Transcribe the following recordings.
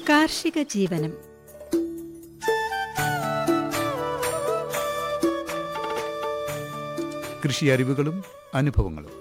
കാർഷിക ജീവനം കൃഷി അറിവുകളും അനുഭവങ്ങളും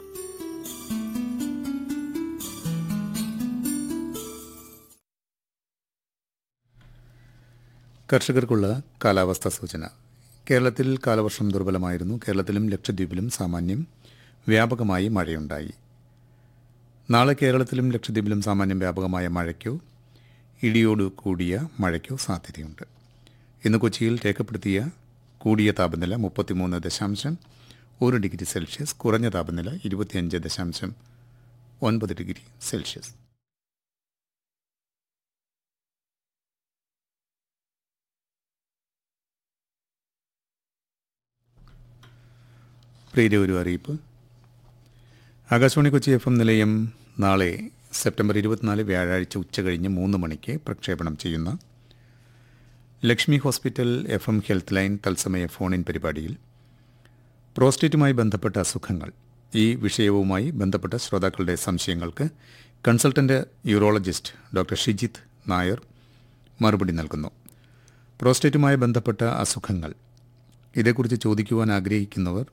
കർഷകർക്കുള്ള കാലാവസ്ഥാ സൂചന കേരളത്തിൽ കാലവർഷം ദുർബലമായിരുന്നു കേരളത്തിലും ലക്ഷദ്വീപിലും സാമാന്യം വ്യാപകമായി മഴയുണ്ടായി നാളെ കേരളത്തിലും ലക്ഷദ്വീപിലും സാമാന്യം വ്യാപകമായ മഴയ്ക്കോ ഇടിയോട് കൂടിയ മഴയ്ക്കോ സാധ്യതയുണ്ട് ഇന്ന് കൊച്ചിയിൽ രേഖപ്പെടുത്തിയ കൂടിയ താപനില മുപ്പത്തിമൂന്ന് ദശാംശം ഒരു ഡിഗ്രി സെൽഷ്യസ് കുറഞ്ഞ താപനില ഇരുപത്തിയഞ്ച് ദശാംശം ഒൻപത് ഡിഗ്രി സെൽഷ്യസ് പ്രിയ ഒരു അറിയിപ്പ് ആകാശവാണി കൊച്ചി എഫ് എം നിലയം നാളെ സെപ്റ്റംബർ ഇരുപത്തിനാല് വ്യാഴാഴ്ച ഉച്ചകഴിഞ്ഞ് മൂന്ന് മണിക്ക് പ്രക്ഷേപണം ചെയ്യുന്ന Lakshmi hospital F M health line തത്സമയ ഫോണിൻ പരിപാടിയിൽ പ്രോസ്റ്റേറ്റുമായി ബന്ധപ്പെട്ട അസുഖങ്ങൾ ഈ വിഷയവുമായി ബന്ധപ്പെട്ട ശ്രോതാക്കളുടെ സംശയങ്ങൾക്ക് consultant urologist doctor Shijith Nair മറുപടി നൽകുന്നു പ്രോസ്റ്റേറ്റുമായി ബന്ധപ്പെട്ട അസുഖങ്ങൾ ഇതേക്കുറിച്ച് ചോദിക്കുവാൻ ആഗ്രഹിക്കുന്നവർ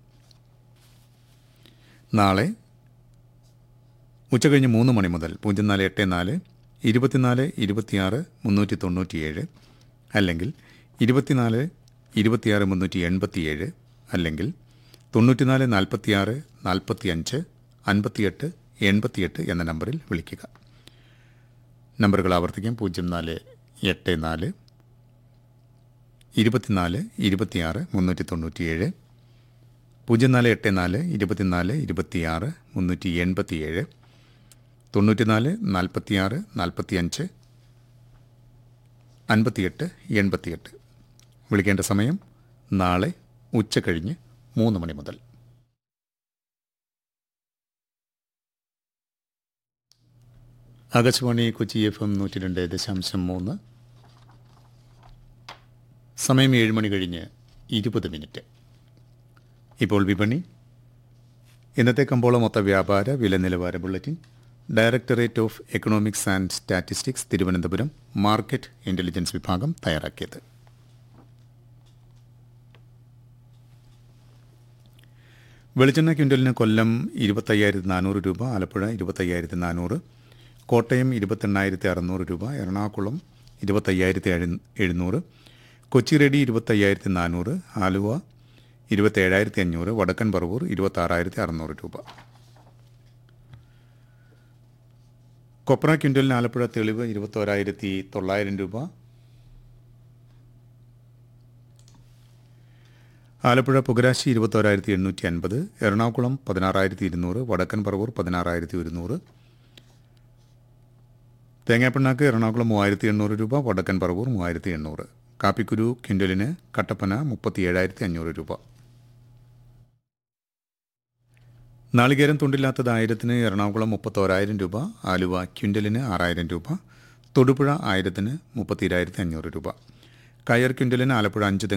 നാളെ ഉച്ചകഴിഞ്ഞ് മൂന്ന് മണി മുതൽ പൂജ്യം നാല് എട്ട് നാല് ഇരുപത്തിനാല് ഇരുപത്തിയാറ് മുന്നൂറ്റി തൊണ്ണൂറ്റിയേഴ് അല്ലെങ്കിൽ ഇരുപത്തിനാല് ഇരുപത്തിയാറ് മുന്നൂറ്റി എൺപത്തിയേഴ് അല്ലെങ്കിൽ തൊണ്ണൂറ്റിനാല് നാൽപ്പത്തിയാറ് നാൽപ്പത്തിയഞ്ച് അൻപത്തിയെട്ട് എൺപത്തിയെട്ട് എന്ന നമ്പറിൽ വിളിക്കുക നമ്പറുകൾ ആവർത്തിക്കാം പൂജ്യം നാല് എട്ട് നാല് ഇരുപത്തിനാല് ഇരുപത്തിയാറ് മുന്നൂറ്റി തൊണ്ണൂറ്റിയേഴ് പൂജ്യം നാല് എട്ട് നാല് ഇരുപത്തിനാല് ഇരുപത്തിയാറ് മുന്നൂറ്റി എൺപത്തിയേഴ് തൊണ്ണൂറ്റിനാല് നാൽപ്പത്തിയാറ് നാൽപ്പത്തിയഞ്ച് അൻപത്തിയെട്ട് എൺപത്തിയെട്ട് വിളിക്കേണ്ട സമയം നാളെ ഉച്ച കഴിഞ്ഞ് മൂന്ന് മണി മുതൽ ആകാശവാണി കൊച്ചി എഫ് എം നൂറ്റി രണ്ട് ദശാംശം മൂന്ന് സമയം ഏഴ് മണി കഴിഞ്ഞ് ഇരുപത് മിനിറ്റ് ഇപ്പോൾ വിപണി ഇന്നത്തെ കമ്പോള മൊത്ത വ്യാപാര വില നിലവാര bulletin directorate of economics and statistics Thiruvananthapuram market intelligence വിഭാഗം തയ്യാറാക്കിയത് വെളിച്ചെണ്ണ ക്വിൻ്റലിന് കൊല്ലം ഇരുപത്തയ്യായിരത്തി നാനൂറ് രൂപ ആലപ്പുഴ ഇരുപത്തയ്യായിരത്തി നാനൂറ് കോട്ടയം ഇരുപത്തെണ്ണായിരത്തി അറുന്നൂറ് രൂപ എറണാകുളം ഇരുപത്തയ്യായിരത്തി എഴുന്നൂറ് കൊച്ചി റെഡി ഇരുപത്തയ്യായിരത്തി നാനൂറ് ആലുവ ഇരുപത്തേഴായിരത്തി അഞ്ഞൂറ് വടക്കൻ പറവൂർ ഇരുപത്താറായിരത്തി അറുന്നൂറ് രൂപ കൊപ്ര ക്വിൻ്റലിന് ആലപ്പുഴ തെളിവ് ഇരുപത്തോരായിരത്തി തൊള്ളായിരം രൂപ ആലപ്പുഴ പുകരാശി ഇരുപത്തോരായിരത്തി എണ്ണൂറ്റി അൻപത് എറണാകുളം പതിനാറായിരത്തി ഇരുന്നൂറ് വടക്കൻ പറവൂർ പതിനാറായിരത്തി ഒരുന്നൂറ് തേങ്ങാപ്പിണ്ണാക്ക് എറണാകുളം മൂവായിരത്തി എണ്ണൂറ് രൂപ വടക്കൻ പറവൂർ മൂവായിരത്തി എണ്ണൂറ് കാപ്പിക്കുരു ക്വിൻ്റലിന് കട്ടപ്പന മുപ്പത്തി ഏഴായിരത്തി അഞ്ഞൂറ് രൂപ നാളികേരം തുണ്ടില്ലാത്തത് ആയിരത്തിന് എറണാകുളം മുപ്പത്തോരായിരം രൂപ ആലുവ ക്വിൻ്റലിന് ആറായിരം രൂപ തൊടുപുഴ ആയിരത്തിന് മുപ്പത്തിരായിരത്തി അഞ്ഞൂറ് രൂപ കയർ ക്വിൻ്റലിന് ആലപ്പുഴ അഞ്ച്